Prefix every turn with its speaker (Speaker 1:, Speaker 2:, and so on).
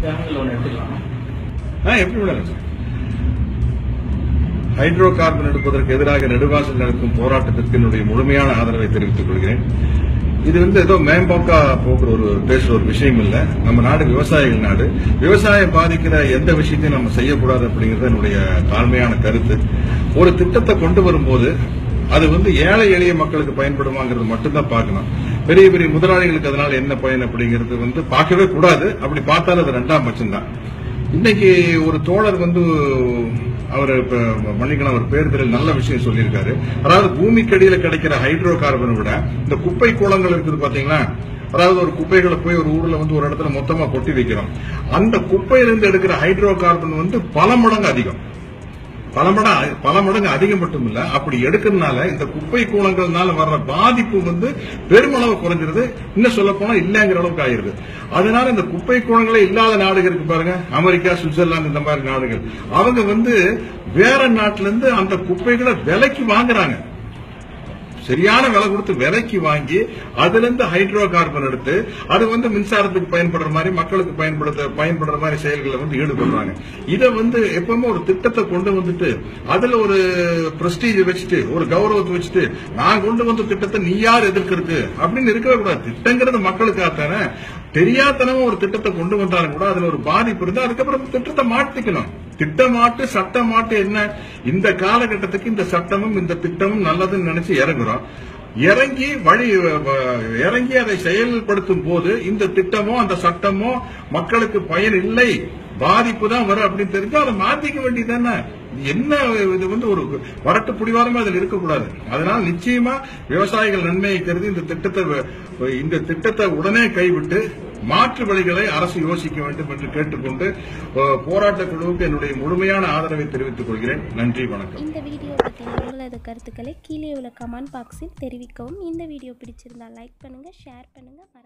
Speaker 1: angle ஒன்று எடுத்துக்கலாம்
Speaker 2: ஆ எப்படி விடலாம் ஹைட்ரோ கார்பன் எடுப்பதற்கு எதிராக நெடுவாசல் நடக்கும் போராட்டத்திற்கு என்னுடைய முழுமையான ஆதரவை தெரிவித்துக் கொள்கிறேன் இது வந்து ஏதோ மேம்போக்கா போக்குற ஒரு பேசுற ஒரு விஷயம் இல்ல நம்ம நாடு விவசாயிகள் நாடு விவசாயம் பாதிக்கிற எந்த விஷயத்தையும் நம்ம செய்யக்கூடாது அப்படிங்கிறது என்னுடைய தாழ்மையான கருத்து ஒரு திட்டத்தை கொண்டு வரும்போது அது வந்து ஏழை எளிய மக்களுக்கு பயன்படுமாங்கிறது மட்டும்தான் பார்க்கணும் பெரிய பெரிய முதலாளிகளுக்கு அதனால என்ன பயன் அப்படிங்கிறது வந்து பார்க்கவே கூடாது அப்படி பார்த்தாலும் அது ரெண்டாம் பட்சம்தான் இன்னைக்கு ஒரு தோழர் வந்து அவர் இப்ப மன்னிக்கணும் அவர் பேர் தெரியல நல்ல விஷயம் சொல்லியிருக்காரு அதாவது பூமிக்கடியில கிடைக்கிற ஹைட்ரோ கார்பனை விட இந்த குப்பை கூலங்கள் இருக்குது பாத்தீங்களா அதாவது ஒரு குப்பைகளை போய் ஒரு ஊர்ல வந்து ஒரு இடத்துல மொத்தமா கொட்டி வைக்கிறோம் அந்த குப்பையிலிருந்து எடுக்கிற ஹைட்ரோ கார்பன் வந்து பல மடங்கு அதிகம் பல மடங்கு பல மடங்கு அதிகம் மட்டும் இல்ல அப்படி எடுக்கிறதுனால இந்த குப்பை கூலங்கள்னால வர்ற பாதிப்பு வந்து பெருமளவு குறைஞ்சிருது இன்னும் சொல்ல போனா இல்லங்கிற அளவுக்கு ஆயிருது அதனால இந்த குப்பை கூலங்களே இல்லாத நாடுகள் இருக்கு பாருங்க அமெரிக்கா சுவிட்சர்லாந்து இந்த மாதிரி நாடுகள் அவங்க வந்து வேற நாட்டுல இருந்து அந்த குப்பைகளை விலைக்கு வாங்குறாங்க சரியான விலை கொடுத்து விலைக்கு வாங்கி அதுல இருந்து ஹைட்ரோ கார்பன் எடுத்து அது வந்து மின்சாரத்துக்கு பயன்படுற மாதிரி மக்களுக்கு பயன்படுத்த பயன்படுற மாதிரி செயல்களை வந்து ஈடுபடுறாங்க இதை வந்து எப்பவுமே ஒரு திட்டத்தை கொண்டு வந்துட்டு அதுல ஒரு பிரஸ்டீஜ் வச்சுட்டு ஒரு கௌரவத்தை வச்சுட்டு நான் கொண்டு வந்த திட்டத்தை நீ யார் எதிர்க்கிறது அப்படின்னு இருக்கவே கூடாது திட்டங்கிறது மக்களுக்காகத்தானே தெரியாதனமா ஒரு திட்டத்தை கொண்டு வந்தாலும் கூட அதுல ஒரு பாதிப்பு இருந்தா அதுக்கப்புறம் திட்டத்தை மாற்றிக்கணும் திட்டமாட்டு சட்டமாட்டு என்ன இந்த காலகட்டத்துக்கு இந்த சட்டமும் இந்த திட்டமும் நல்லதுன்னு நினைச்சு இறங்குறோம் இறங்கி வழி இறங்கி அதை செயல்படுத்தும் போது இந்த திட்டமோ அந்த சட்டமோ மக்களுக்கு பயன் இல்லை பாதிப்பு தான் வரும் அப்படின்னு தெரிஞ்சா அதை மாத்திக்க வேண்டியதானே என்ன இது வந்து ஒரு வரட்டு புடிவாரமா அதில் இருக்கக்கூடாது அதனால நிச்சயமா விவசாயிகள் நன்மையை கருதி இந்த திட்டத்தை இந்த திட்டத்தை உடனே கைவிட்டு மாற்று வழிகளை அரசு யோசிக்க வேண்டும் என்று கேட்டுக்கொண்டு அஹ், போராட்ட குழுவுக்கு என்னுடைய முழுமையான ஆதரவை தெரிவித்துக் கொள்கிறேன் நன்றி வணக்கம்
Speaker 3: இந்த வீடியோ பற்றின உங்களது கருத்துக்களை கீழே உள்ள கமெண்ட் பாக்ஸில் தெரிவிக்கவும் இந்த வீடியோ பிடிச்சிருந்தால் லைக் பண்ணுங்கள் ஷேர் பண்ணுங்கள்